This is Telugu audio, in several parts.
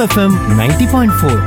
FM ninety point four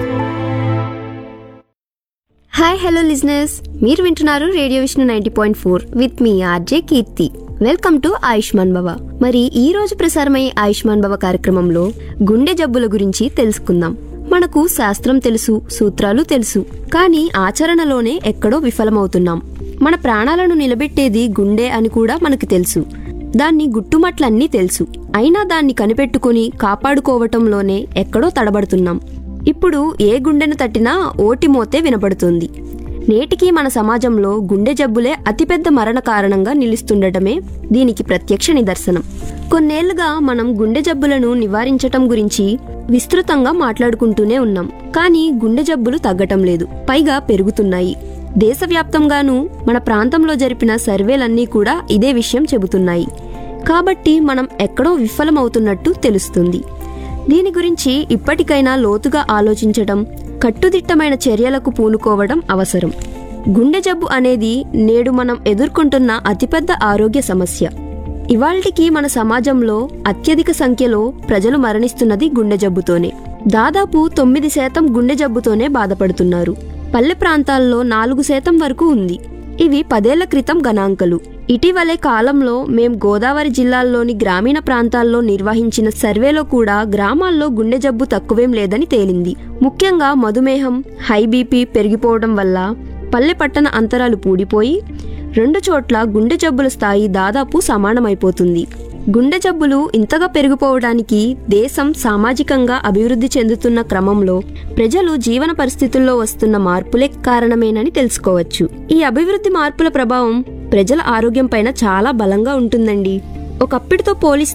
hi hello listeners మీరు వింటున్నారు radio Vishnu ninety point four with మీ RJ Keerthi welcome to Ayushman Bhava మరి ఈ రోజు ప్రసారమయ్యే ఆయుష్మాన్ భవ కార్యక్రమంలో గుండె జబ్బుల గురించి తెలుసుకుందాం మనకు శాస్త్రం తెలుసు సూత్రాలు తెలుసు కానీ ఆచరణలోనే ఎక్కడో విఫలమవుతున్నాం మన ప్రాణాలను నిలబెట్టేది గుండె అని కూడా మనకు తెలుసు దాన్ని గుట్టుమట్లన్నీ తెలుసు అయినా దాన్ని కనిపెట్టుకుని కాపాడుకోవటంలోనే ఎక్కడో తడబడుతున్నాం ఇప్పుడు ఏ గుండెను తట్టినా ఓటి మోతే వినపడుతుంది నేటికి మన సమాజంలో గుండె జబ్బులే అతిపెద్ద మరణ కారణంగా నిలుస్తుండటమే దీనికి ప్రత్యక్ష నిదర్శనం కొన్నేళ్లుగా మనం గుండె జబ్బులను నివారించటం గురించి విస్తృతంగా మాట్లాడుకుంటూనే ఉన్నాం కానీ గుండె జబ్బులు తగ్గటం లేదు పైగా పెరుగుతున్నాయి దేశవ్యాప్తంగానూ మన ప్రాంతంలో జరిపిన సర్వేలన్నీ కూడా ఇదే విషయం చెబుతున్నాయి కాబట్టి మనం ఎక్కడో విఫలమవుతున్నట్టు తెలుస్తుంది దీని గురించి ఇప్పటికైనా లోతుగా ఆలోచించడం కట్టుదిట్టమైన చర్యలకు పూనుకోవడం అవసరం గుండె జబ్బు అనేది నేడు మనం ఎదుర్కొంటున్న అతిపెద్ద ఆరోగ్య సమస్య ఇవాళ్టికి మన సమాజంలో అత్యధిక సంఖ్యలో ప్రజలు మరణిస్తున్నది గుండె జబ్బుతోనే దాదాపు తొమ్మిది శాతం గుండె జబ్బుతోనే బాధపడుతున్నారు పల్లె ప్రాంతాల్లో నాలుగు శాతం వరకు ఉంది ఇవి పదేళ్ల క్రితం గణాంకాలు ఇటీవలే కాలంలో మేం గోదావరి జిల్లాల్లోని గ్రామీణ ప్రాంతాల్లో నిర్వహించిన సర్వేలో కూడా గ్రామాల్లో గుండె జబ్బు తక్కువేం లేదని తేలింది ముఖ్యంగా మధుమేహం హై బీపీ పెరిగిపోవడం వల్ల పల్లె పట్టణ అంతరాలు పూడిపోయి రెండు చోట్ల గుండె జబ్బుల స్థాయి దాదాపు సమానమైపోతుంది గుండె జబ్బులు ఇంతగా పెరిగిపోవడానికి దేశం సామాజికంగా అభివృద్ధి చెందుతున్న క్రమంలో ప్రజలు జీవన పరిస్థితుల్లో వస్తున్న మార్పులే కారణమేనని తెలుసుకోవచ్చు ఈ అభివృద్ధి మార్పుల ప్రభావం ప్రజల ఆరోగ్యం పైన చాలా బలంగా ఉంటుందండి ఒకప్పటితో పోలిస్తే